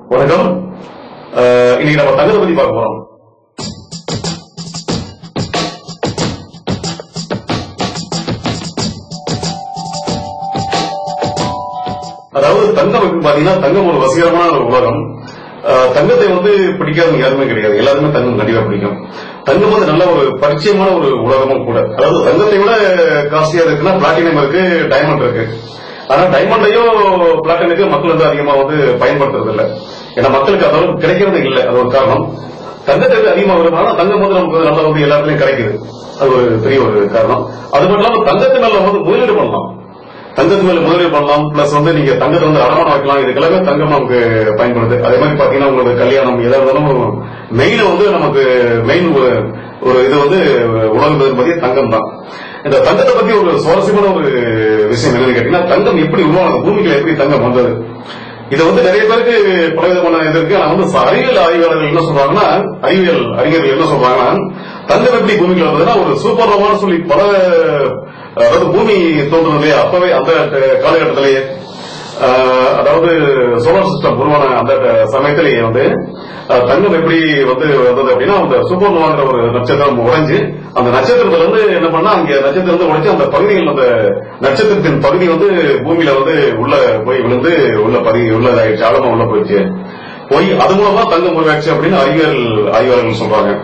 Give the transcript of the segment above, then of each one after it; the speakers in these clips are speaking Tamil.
வணக்கம் அஹ், இன்னைக்கு நம்ம தங்கத்தை பத்தி பார்க்க போறோம் அதாவது தங்கம் இருக்கு பாத்தீங்கன்னா தங்கம் ஒரு வசீகரமான ஒரு உலகம் அஹ், தங்கத்தை வந்து பிடிக்காதவங்க யாருமே கிடையாது எல்லாருமே தங்கம் கண்டிப்பா பிடிக்கும் தங்கம் வந்து நல்ல ஒரு பரிச்சயமான ஒரு உலகமும் கூட அதாவது தங்கத்தை விட காஸ்ட்லியா இருக்குன்னா பிளாட்டினம் இருக்கு டைமண்ட் இருக்கு ஆனா டைமண்டையும் பிளாட்டினுக்கு மக்கள் வந்து அதிகமா வந்து பயன்படுத்துறது இல்ல ஏன்னா மக்களுக்கு அந்த அளவுக்கு கிடைக்கிறது இல்ல அது ஒரு காரணம் தங்கத்துக்கு அதிகமா வரும் ஆனா தங்கம் வந்து நமக்கு நல்லா வந்து எல்லா இடத்துலயும் கிடைக்குது அது ஒரு பெரிய ஒரு காரணம் அது மட்டும் இல்லாம தங்கத்து மேல வந்து முதலீடு பண்ணலாம் தங்கத்து மேல முதலீடு பண்ணலாம் பிளஸ் வந்து நீங்க தங்கத்தை வந்து அடமானம் வைக்கலாம் இதுக்கெல்லாமே தங்கம் நமக்கு பயன்படுது அதே மாதிரி பாத்தீங்கன்னா உங்களுக்கு கல்யாணம் எதா இருந்தாலும் மெயின் வந்து நமக்கு மெயின் ஒரு இது வந்து உலகத்தை பத்தி தங்கம் தான் இந்த தங்கத்தை பத்தி ஒரு சுவாரஸ்யமான ஒரு விஷயம் என்னன்னு கேட்டீங்கன்னா தங்கம் எப்படி உருவானது பூமிக்குள்ள எப்படி தங்கம் வந்தது இது வந்து நிறைய பேருக்கு பல விதமான இது இருக்கு ஆனா வந்து அறிவியல் ஆய்வாளர்கள் என்ன சொல்றாங்கன்னா அறிவியல் அறிஞர்கள் என்ன சொல்றாங்கன்னா தங்கம் எப்படி பூமிக்குள்ள வந்ததுன்னா ஒரு சூப்பர் நோவான்னு சொல்லி பல அதாவது பூமி தோன்றுனதுலயே அப்பவே அந்த காலகட்டத்திலேயே ஆஹ், அதாவது சோலார் சிஸ்டம் உருவான அந்த சமயத்திலேயே வந்து ஆஹ், தங்கம் எப்படி வந்து வந்தது அப்படின்னா அந்த சூப்பர் நோவாங்கிற ஒரு நட்சத்திரம் உடைஞ்சு அந்த நட்சத்திரத்துல இருந்து என்ன பண்ணா அங்க நட்சத்திரம் வந்து உடைச்சு அந்த பகுதிகள் அந்த நட்சத்திரத்தின் பகுதி வந்து பூமியில வந்து உள்ள போய் விழுந்து உள்ள பகுதி உள்ள இதாயிடுச்சு ஆழமா உள்ள போயிடுச்சு போய் அது மூலமா தங்கம் உருவாச்சு அப்படின்னு அறிவியல் ஆய்வாளர்கள் சொல்றாங்க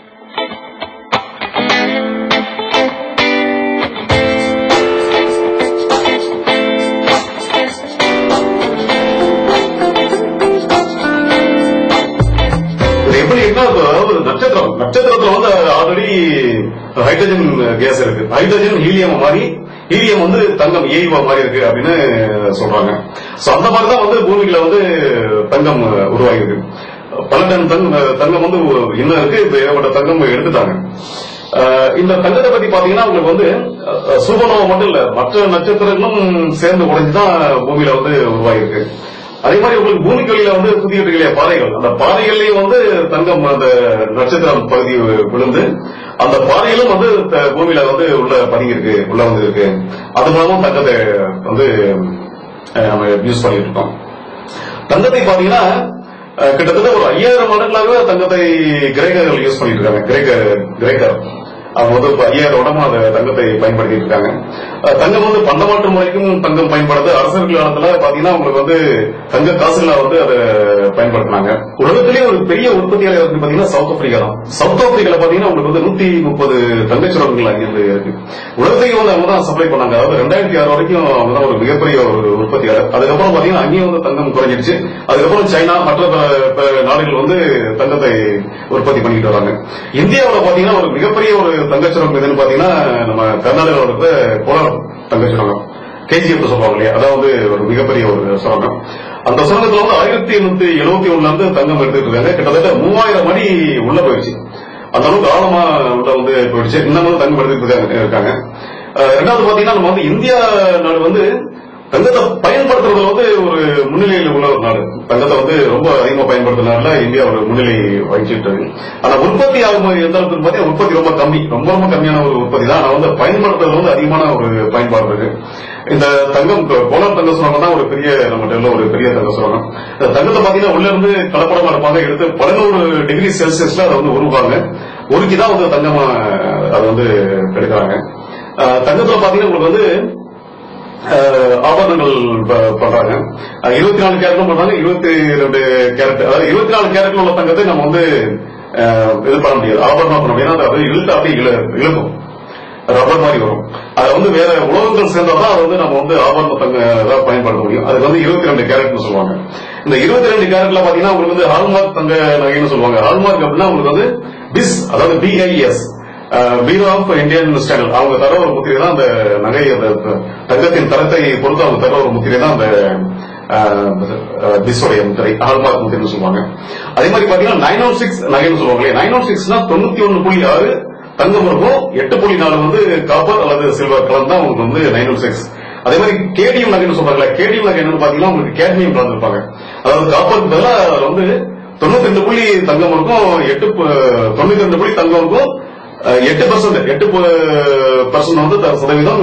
இது எப்படி இருக்குன்னா அது அதாவது நட்சத்திரம் நட்சத்திரத்துல வந்து ஆல்ரெடி ஹைட்ரஜன் கேஸ் இருக்கு ஹைட்ரஜன் ஹீலியம் மாதிரி ஹீலியம் வந்து தங்கம் ஏய்வா மாதிரி இருக்கு அப்படின்னு சொல்றாங்க சோ அந்த மாதிரி தான் வந்து பூமியில வந்து தங்கம் உருவாகிருக்கு பல டன் தங்கம் தங்கம் வந்து இன்னும் இருக்கு இப்ப ஏகப்பட்ட தங்கம் எடுத்துட்டாங்க அஹ் இந்த தங்கத்தை பத்தி பாத்தீங்கன்னா உங்களுக்கு வந்து அஹ், சூப்பர்னோவா மட்டும் இல்ல மற்ற நட்சத்திரங்களும் சேர்ந்து உடைஞ்சுதான் பூமியில வந்து உருவாகிருக்கு அதே மாதிரி உங்களுக்கு பூமிக்கு வெளியில வந்து சுத்திட்டு இல்லையா பாறைகள் அந்த பாறைகள்லயும் வந்து தங்கம் அந்த நட்சத்திரம் பகுதி விழுந்து அந்த பாறைகளும் வந்து த- பூமியில வந்து உள்ள பதுங்கி இருக்கு உள்ள வந்து இருக்கு அது மூலமும் தங்கத்தை வந்து அஹ், நம்ம யூஸ் பண்ணிட்டு இருக்கோம் தங்கத்தை பாத்தீங்கன்னா அஹ், கிட்டத்தட்ட ஒரு ஐயாயிரம் ஆண்டுகளாகவே தங்கத்தை கிரேக்கர்கள் யூஸ் பண்ணிட்டு இருக்காங்க கிரேக்க கிரேக்கர் அவங்க வந்து இப்ப ஐயாயிரம் வருடமா அந்த தங்கத்தை பயன்படுத்திட்டு இருக்காங்க அஹ், தங்கம் வந்து பண்டமாற்று முறைக்கும் தங்கம் பயன்படுது அரசர்கள் காலத்துல பாத்தீங்கன்னா உங்களுக்கு வந்து தங்க காசுகளா வந்து அதை பயன்படுத்தினாங்க உலகத்திலேயே ஒரு பெரிய உற்பத்தியாளர் வந்து பாத்தீங்கன்னா சவுத் ஆப்பிரிக்கா தான் சவுத் ஆப்பிரிக்கால பாத்தீங்கன்னா உங்களுக்கு வந்து நூத்தி முப்பது தங்கச்சுரங்கங்கள் அங்கிருந்து இருக்கு உலகத்தையும் வந்து அவங்க தான் சப்ளை பண்ணாங்க அதாவது ரெண்டாயிரத்தி ஆறு வரைக்கும் அவங்க தான் ஒரு மிகப்பெரிய ஒரு உற்பத்தியாளர் அதுக்கப்புறம் பாத்தீங்கன்னா அங்கேயும் வந்து தங்கம் குறைஞ்சிருச்சு அதுக்கப்புறம் சைனா மற்ற பல- பல நாடுகள் வந்து தங்கத்தை உற்பத்தி பண்ணிட்டு வராங்க இந்தியாவுல பாத்தீங்கன்னா ஒரு மிகப்பெரிய ஒரு தங்கச்சுரங்கம் எதுன்னு பாத்தீங்கன்னா நம்ம கர்நாடகாவில் இருக்கிற கோலார் தங்கச்சுரங்கம் கேஜிஎஃப் சொல்லுவாங்க இல்லையா அதாவது ஒரு மிகப்பெரிய ஒரு சுரங்கம் அந்த சுரங்கத்துல வந்து ஆயிரத்தி எண்ணூத்தி எழுபத்தி ஒண்ணுல இருந்து தங்கம் எடுத்துட்டு இருக்காங்க கிட்டத்தட்ட மூவாயிரம் அடி உள்ள போயிடுச்சு அந்த அளவுக்கு ஆழமா உள்ள வந்து போயிடுச்சு இன்னமும் தங்கம் எடுத்துட்டு இருக்காங்க- இருக்காங்க அஹ் ரெண்டாவது பாத்தீங்கன்னா நம்ம வந்து இந்தியா நாடு வந்து தங்கத்தை பயன்படுத்துறதுல வந்து ஒரு முன்னிலையில் உள்ள ஒரு நாடு தங்கத்தை வந்து ரொம்ப அதிகமா பயன்படுத்துறதுனால இந்தியா ஒரு முன்னிலை வகிச்சுட்டு இருக்கு ஆனா உற்பத்தி ஆகும் எந்த அளவுக்கு பாத்தீங்கன்னா உற்பத்தி ரொம்ப கம்மி ரொம்ப ரொம்ப கம்மியான ஒரு உற்பத்தி தான் ஆனா வந்து பயன்படுத்துறது வந்து அதிகமான ஒரு பயன்பாடு இருக்கு இந்த தங்கம் கோலம் தங்க சுரங்கம் தான் ஒரு பெரிய நம்மகிட்ட உள்ள ஒரு பெரிய தங்க சுரங்கம் இந்த தங்கத்தை பாத்தீங்கன்னா உள்ள இருந்து கலப்படமா இருப்பாங்க எடுத்து பதினோரு டிகிரி செல்சியஸ்ல அதை வந்து உருவாங்க உருக்கி தான் வந்து தங்கமா அதை வந்து எடுக்கிறாங்க அஹ் தங்கத்துல பாத்தீங்கன்னா உங்களுக்கு வந்து அஹ், ஆபரணங்கள் ப- பண்றாங்க இருபத்தி நாலு கேரட்டும் பண்றாங்க இருபத்தி ரெண்டு கேரட் அதாவது இருபத்தி நாலு கேரட்ல உள்ள தங்கத்தை நம்ம வந்து அஹ், இது பண்ண முடியாது ஆபரணம் பண்ண முடியாது அது அப்படியே இழுத்து அப்படியே இழு- இழுக்கும் ரப்பர் மாதிரி வரும் அது வந்து வேற உலோகங்கள் சேர்ந்தாதான் அது வந்து நம்ம வந்து ஆபரண தங்க தான் பயன்படுத்த முடியும் அதுக்கு வந்து இருபத்தி ரெண்டு கேரட்னு சொல்லுவாங்க இந்த இருபத்தி ரெண்டு கேரட்ல பாத்தீங்கன்னா உங்களுக்கு வந்து ஹால்மார்க் தங்க நகைன்னு சொல்லுவாங்க ஹால்மார்க் அப்படின்னா உங்களுக்கு வந்து பிஸ் அதாவது BIS bureau of Indian standard அவங்க தர ஒரு முத்திரை தான் அந்த நகை அந்த தங்கத்தின் தரத்தை பொறுத்து அவங்க தர ஒரு முத்திரை தான் அந்த பிஸ்ஸோடைய முத்திரை ஹால்மார்க் முத்திரைன்னு சொல்லுவாங்க அதே மாதிரி பாத்தீங்கன்னா நைன் ஒன் சிக்ஸ் நகைன்னு சொல்லுவாங்க நைன் ஒன் சிக்ஸ்னா தொண்ணூத்தி ஒன்னு புள்ளி ஆறு தங்கம் இருக்கும் எட்டு புள்ளி நாலு வந்து காப்பர் அல்லது சில்வர் கலர் தான் உங்களுக்கு வந்து நைன் ஒன் சிக்ஸ் அதே மாதிரி கேடிஎம் நகைன்னு சொல்றாங்களா கேடிஎம் நகை என்னன்னு பாத்தீங்கன்னா உங்களுக்கு கேட்மியம் கலந்துருப்பாங்க அதாவது காப்பருக்கு பதிலா அதுல வந்து தொண்ணூத்தி ரெண்டு புள்ளி தங்கம் இருக்கும் எட்டு பு- தொண்ணூத்தி ரெண்டு புள்ளி தங்கம் இருக்கும் அஹ், எட்டு பர்சன்ட் எட்டு பர்சன்ட் வந்து த- சதவீதம்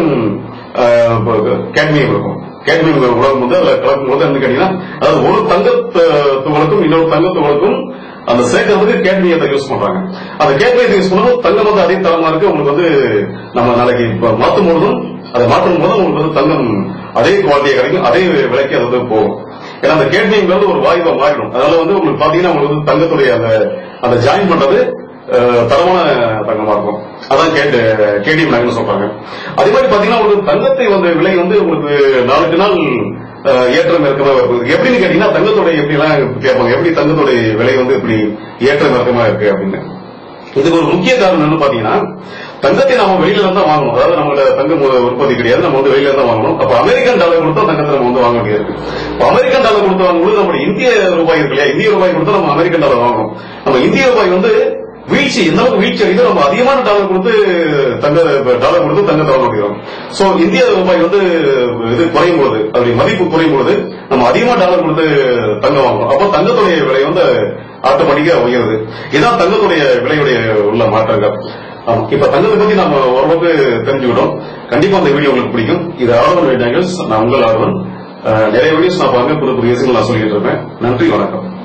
கேட்மியம் இருக்கும் கேட்மியம் உலகம் வந்து அதுல கலக்கும் போது என்ன கேட்டீங்கன்னா அதாவது ஒரு தங்க த- துகளுக்கும் இன்னொரு தங்கத்தோடுக்கும் அந்த சேர்க்கறதுக்கு கேட்மியத்தை யூஸ் பண்றாங்க அந்த கேட்மியத்தை யூஸ் பண்ணும்போது தங்கம் வந்து அதே தரமா இருக்கு உங்களுக்கு வந்து நம்ம நாளைக்கு இப்ப மாத்தும் பொழுதும் அதை மாற்றும் போதும் உங்களுக்கு வந்து தங்கம் அதே குவாலிட்டியா கிடைக்கும் அதே விலைக்கு அது வந்து போகும் ஏன்னா அந்த கேட்மியங்கிறது ஒரு வாயுவா மாறிடும் அதனால வந்து உங்களுக்கு பாத்தீங்கன்னா உங்களுக்கு வந்து தங்கத்துடைய அந்த அந்த ஜாயின் பண்றது அஹ், தரமான தங்கமா இருக்கும் அதான் கேட்டு கேடிஎம் நகைன்னு சொல்றாங்க அதே மாதிரி பாத்தீங்கன்னா உங்களுக்கு தங்கத்தை வந்து விலை வந்து உங்களுக்கு நாளுக்கு நாள் அஹ், ஏற்றம் இறக்கமா இருக்குது எப்படின்னு கேட்டீங்கன்னா தங்கத்துடைய எப்படி எல்லாம் கேட்பாங்க எப்படி தங்கத்துடைய விலை வந்து இப்படி ஏற்றம் இறக்கமா இருக்கு அப்படின்னு இதுக்கு ஒரு முக்கிய காரணம் என்ன பாத்தீங்கன்னா தங்கத்தை நம்ம வெளியில இருந்து தான் வாங்கணும் அதாவது நம்மளோட தங்கம் உற்பத்தி கிடையாது நம்ம வந்து வெளியில இருந்து தான் வாங்கணும் அப்ப அமெரிக்கன் டாலர் கொடுத்தா தங்கத்தை நம்ம வந்து வாங்க வேண்டியது இருக்கு இப்ப அமெரிக்கன் டாலர் கொடுத்து வாங்கும்போது நம்ம இந்திய ரூபாய் இருக்கு இல்லையா இந்திய ரூபாய் கொடுத்தா நம்ம அமெரிக்கன் டாலர் வாங்கணும் நம்ம இந்திய ரூபாய் வந்து வீழ்ச்சி எந்த அளவுக்கு வீழ்ச்சி அடையுதோ நம்ம அதிகமான டாலர் கொடுத்து தங்க டாலர் கொடுத்து தங்கத்தை வாங்க முடியும் சோ இந்திய ரூபாய் வந்து இது குறையும் பொழுது அதோடைய மதிப்பு குறையும் பொழுது நம்ம அதிகமா டாலர் கொடுத்து தங்கம் வாங்கணும் அப்போ தங்கத்துடைய விலை வந்து ஆட்டோமேட்டிக்கா உயருது இதான் தங்கத்துடைய விலையுடைய உள்ள மாற்றங்கள் ஆமா. இப்ப தங்கத்தை பத்தி நம்ம ஓரளவுக்கு தெரிஞ்சுக்கிட்டோம் கண்டிப்பா அந்த வீடியோ உங்களுக்கு பிடிக்கும் இது ஆர்வன் நிகழ்ச்சி நான் உங்கள் ஆர்வன் அஹ், நிறைய வீடியோஸ் நான் பாருங்க புது புது விஷயங்கள் நான் சொல்லிட்டு இருப்பேன் நன்றி வணக்கம்